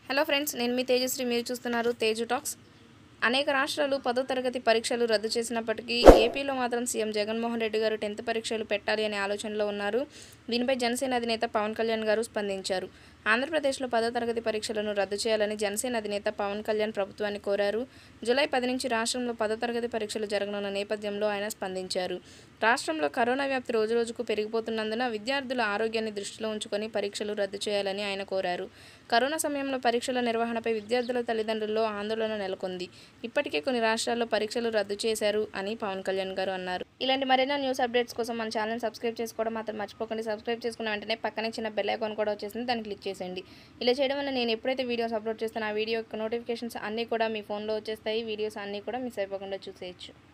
hello friends నేను మీ తేజశ్రీ మీరు చూస్తున్నారు తేజు టాక్స్ అనేక రాష్ట్రాలు పదో తరగతి పరీక్షలు రద్దు చేసినప్పటికీ ఏపీలో మాత్రం సీఎం జగన్మోహన్ రెడ్డి గారు టెన్త్ పరీక్షలు పెట్టాలి అనే ఆలోచనలో ఉన్నారు దీనిపై జనసేన అధినేత పవన్ కళ్యాణ్ గారు స్పందించారు ఆంధ్రప్రదేశ్లో పదో తరగతి పరీక్షలను రద్దు చేయాలని జనసేన అధినేత పవన్ కళ్యాణ్ ప్రభుత్వాన్ని కోరారు జూలై పది నుంచి రాష్ట్రంలో పదో తరగతి పరీక్షలు జరగనున్న నేపథ్యంలో ఆయన స్పందించారు రాష్ట్రంలో కరోనా వ్యాప్తి రోజురోజుకు పెరిగిపోతున్నందున విద్యార్థుల ఆరోగ్యాన్ని దృష్టిలో ఉంచుకొని పరీక్షలు రద్దు చేయాలని ఆయన కోరారు కరోనా సమయంలో పరీక్షల నిర్వహణపై విద్యార్థుల తల్లిదండ్రుల్లో ఆందోళన నెలకొంది ఇప్పటికే కొన్ని రాష్ట్రాల్లో పరీక్షలు రద్దు చేశారు అని పవన్ కళ్యాణ్ గారు అన్నారు ఇలాంటి మరెన్నో న్యూస్ అప్డేట్స్ కోసం మన ఛానల్ సబ్స్క్రైబ్ చేసుకోవడం మాత్రం మర్చిపోకండి సబ్స్క్రైబ్ చేసుకున్న వెంటనే పక్కనే చిన్న బెల్ ఐకాన్ కూడా వచ్చేసింది దాన్ని క్లిక్ చేసేయండి ఇలా చేయడం వల్ల నేను ఎప్పుడైతే వీడియోస్ అప్లోడ్ చేస్తానో ఆ వీడియో యొక్క నోటిఫికేషన్స్ అన్నీ కూడా మీ ఫోన్లో వచ్చేస్తాయి వీడియోస్ అన్నీ కూడా మిస్ అయిపోకుండా చూసేయచ్చు